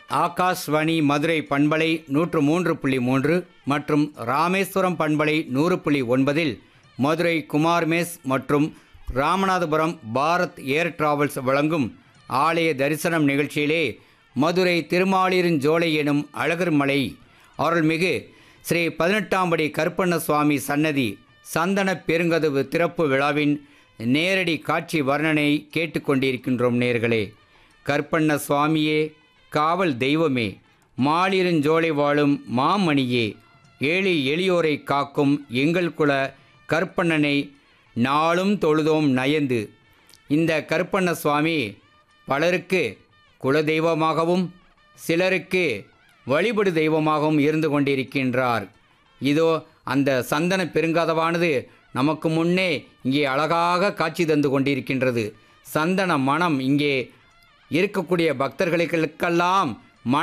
ஆகாஷ்வாணி மதுரை பண்பலை நூற்று மூன்று புள்ளி மூன்று மற்றும் ராமேஸ்வரம் பண்பலை நூறு புள்ளி ஒன்பதில் மதுரை குமார் மேஸ் மற்றும் ராமநாதபுரம் பாரத் ஏர் டிராவல்ஸ் வழங்கும் ஆலய தரிசனம் நிகழ்ச்சியிலே மதுரை திருமாலிருஞ்சோலை எனும் அழகர் மலை அருள்மிகு ஸ்ரீ பதினெட்டாம் படி கருப்பண்ண சுவாமி சன்னதி சந்தன பெருங்கதவு திறப்பு விழாவின் நேரடி காட்சி வர்ணனை கேட்டுக்கொண்டிருக்கின்றோம் நேர்களே கற்பண்ண சுவாமியே காவல் தெய்வமே மாலிருஞ்சோலை வாழும் மாமணியே ஏழி எளியோரை காக்கும் எங்கள் குல கற்பண்ணனை நாளும் தொழுதோம் நயந்து இந்த கற்பண்ண சுவாமி பலருக்கு குலதெய்வமாகவும் சிலருக்கு வழிபடு தெய்வமாகவும் இருந்து கொண்டிருக்கின்றார் இதோ அந்த சந்தன பெருங்கதவானது நமக்கு முன்னே இங்கே அழகாக காட்சி தந்து கொண்டிருக்கின்றது சந்தன மனம் இங்கே இருக்கக்கூடிய பக்தர்களுக்கெல்லாம்